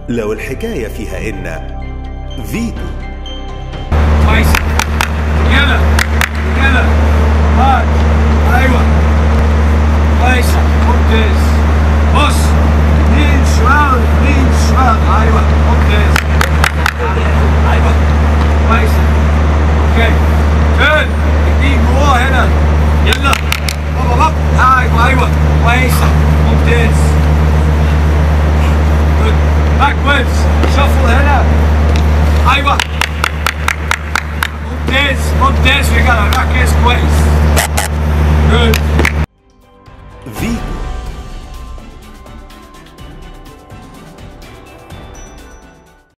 لو الحكاية فيها إن فيتو كويس يلا يلا هات ايوه كويس ممتاز بص يمين شمال يمين شمال ايوه ممتاز ايوه كويس اوكي ترن ايديك جوه هنا يلا بابا بابا ايوه ايوه كويس ممتاز جود باكوردز شفل هنا ايوه ممتاز ممتاز رجاله ركز كويس جود